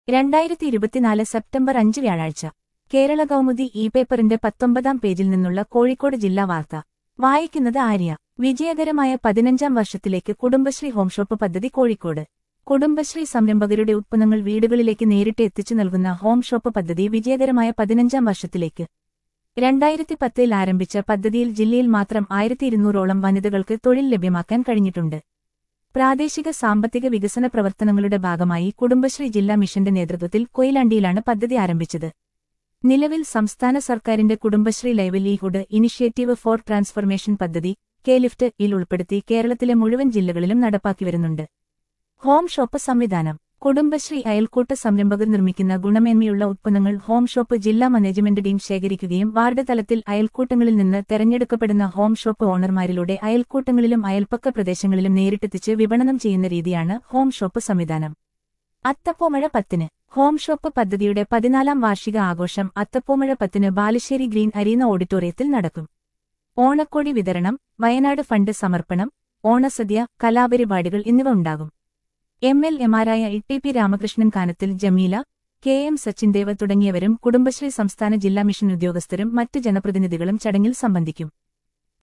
രണ്ടായിരത്തി ഇരുപത്തിനാല് സെപ്റ്റംബർ അഞ്ച് വ്യാഴാഴ്ച കേരള കൗമുദി ഇ പേപ്പറിന്റെ പത്തൊമ്പതാം പേജിൽ നിന്നുള്ള കോഴിക്കോട് ജില്ലാ വാർത്ത വായിക്കുന്നത് ആര്യ വിജയകരമായ പതിനഞ്ചാം വർഷത്തിലേക്ക് കുടുംബശ്രീ ഹോംഷോപ്പ് പദ്ധതി കോഴിക്കോട് കുടുംബശ്രീ സംരംഭകരുടെ ഉത്പന്നങ്ങൾ വീടുകളിലേക്ക് നേരിട്ട് എത്തിച്ചു നൽകുന്ന ഹോം ഷോപ്പ് പദ്ധതി വിജയകരമായ പതിനഞ്ചാം വർഷത്തിലേക്ക് രണ്ടായിരത്തി പത്തിൽ ആരംഭിച്ച പദ്ധതിയിൽ ജില്ലയിൽ മാത്രം ആയിരത്തി ഇരുന്നൂറോളം വനിതകൾക്ക് തൊഴിൽ ലഭ്യമാക്കാൻ കഴിഞ്ഞിട്ടുണ്ട് പ്രാദേശിക സാമ്പത്തിക വികസന പ്രവർത്തനങ്ങളുടെ ഭാഗമായി കുടുംബശ്രീ ജില്ലാ മിഷന്റെ നേതൃത്വത്തിൽ കൊയിലാണ്ടിയിലാണ് പദ്ധതി ആരംഭിച്ചത് നിലവിൽ സംസ്ഥാന സർക്കാരിന്റെ Kudumbashree livelihood initiative for transformation പദ്ധതി കെ ലിഫ്റ്റ് ഇൽ ഉൾപ്പെടുത്തി കേരളത്തിലെ മുഴുവൻ ജില്ലകളിലും നടപ്പാക്കി വരുന്നുണ്ട് ഹോം ഷോപ്പ് സംവിധാനം കുടുംബശ്രീ അയൽക്കൂട്ട സംരംഭകർ നിർമ്മിക്കുന്ന ഗുണമേന്മയുള്ള ഉത്പന്നങ്ങൾ ഹോം ഷോപ്പ് ജില്ലാ മാനേജ്മെന്റ് ടീം ശേഖരിക്കുകയും വാർഡ് തലത്തിൽ അയൽക്കൂട്ടങ്ങളിൽ നിന്ന് തെരഞ്ഞെടുക്കപ്പെടുന്ന ഹോം ഷോപ്പ് ഓണർമാരിലൂടെ അയൽക്കൂട്ടങ്ങളിലും അയൽപ്പക്ക പ്രദേശങ്ങളിലും നേരിട്ടെത്തിച്ച് വിപണനം ചെയ്യുന്ന രീതിയാണ് ഹോം ഷോപ്പ് സംവിധാനം അത്തപ്പോമഴ പത്തിന് ഹോം ഷോപ്പ് പദ്ധതിയുടെ പതിനാലാം വാർഷിക ആഘോഷം അത്തപ്പോമഴ പത്തിന് ബാലുശ്ശേരി ഗ്രീൻ അരീന ഓഡിറ്റോറിയത്തിൽ നടക്കും ഓണക്കോടി വിതരണം വയനാട് ഫണ്ട് സമർപ്പണം ഓണസദ്യ കലാപരിപാടികൾ എന്നിവ ഉണ്ടാകും എം എൽ എമാരായ E T P Ramakrishnan Kanathil Jameela K M Sachindev തുടങ്ങിയവരും കുടുംബശ്രീ സംസ്ഥാന ജില്ലാ മിഷൻ ഉദ്യോഗസ്ഥരും മറ്റ് ജനപ്രതിനിധികളും ചടങ്ങിൽ സംബന്ധിക്കും